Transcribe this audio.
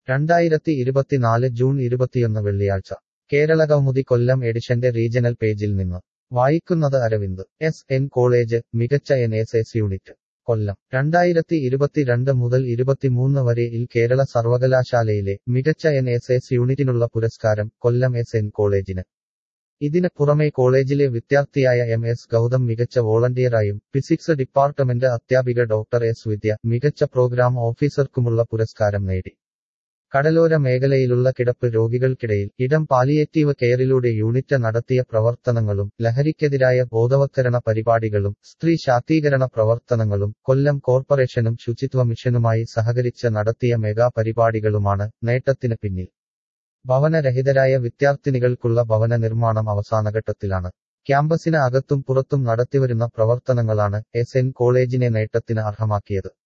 രണ്ടായിരത്തി ഇരുപത്തിനാല് ജൂൺ ഇരുപത്തിയൊന്ന് വെള്ളിയാഴ്ച കേരള കൗമുദി കൊല്ലം എഡിഷന്റെ റീജണൽ പേജിൽ നിന്ന് വായിക്കുന്നത് അരവിന്ദ് എസ് എൻ കോളേജ് മികച്ച N S S unit Kollam രണ്ടായിരത്തി ഇരുപത്തിരണ്ട് മുതൽ ഇരുപത്തിമൂന്ന് വരെ ഇൽ കേരള സർവകലാശാലയിലെ മികച്ച എൻ എസ് എസ് യൂണിറ്റിനുള്ള പുരസ്കാരം കൊല്ലം എസ് എൻ കോളേജിന് ഇതിന് പുറമെ കോളേജിലെ വിദ്യാർത്ഥിയായ എം എസ് ഗൗതം മികച്ച വോളണ്ടിയറായും ഫിസിക്സ് ഡിപ്പാർട്ട്മെന്റ് അധ്യാപിക ഡോക്ടർ എസ് വിദ്യ മികച്ച പ്രോഗ്രാം ഓഫീസർക്കുമുള്ള പുരസ്കാരം നേടി കടലോര മേഖലയിലുള്ള കിടപ്പ് രോഗികൾക്കിടയിൽ ഇടം പാലിയേറ്റീവ് കെയറിലൂടെ യൂണിറ്റ് നടത്തിയ പ്രവർത്തനങ്ങളും ലഹരിക്കെതിരായ ബോധവത്കരണ പരിപാടികളും സ്ത്രീ ശാക്തീകരണ പ്രവർത്തനങ്ങളും കൊല്ലം കോർപ്പറേഷനും ശുചിത്വ മിഷനുമായി സഹകരിച്ച് നടത്തിയ മെഗാ പരിപാടികളുമാണ് നേട്ടത്തിന് പിന്നിൽ ഭവനരഹിതരായ വിദ്യാർത്ഥിനികൾക്കുള്ള ഭവന നിർമ്മാണം അവസാനഘട്ടത്തിലാണ് ക്യാമ്പസിന് അകത്തും പുറത്തും നടത്തിവരുന്ന പ്രവർത്തനങ്ങളാണ് എസ് എൻ കോളേജിനെ നേട്ടത്തിന് അർഹമാക്കിയത്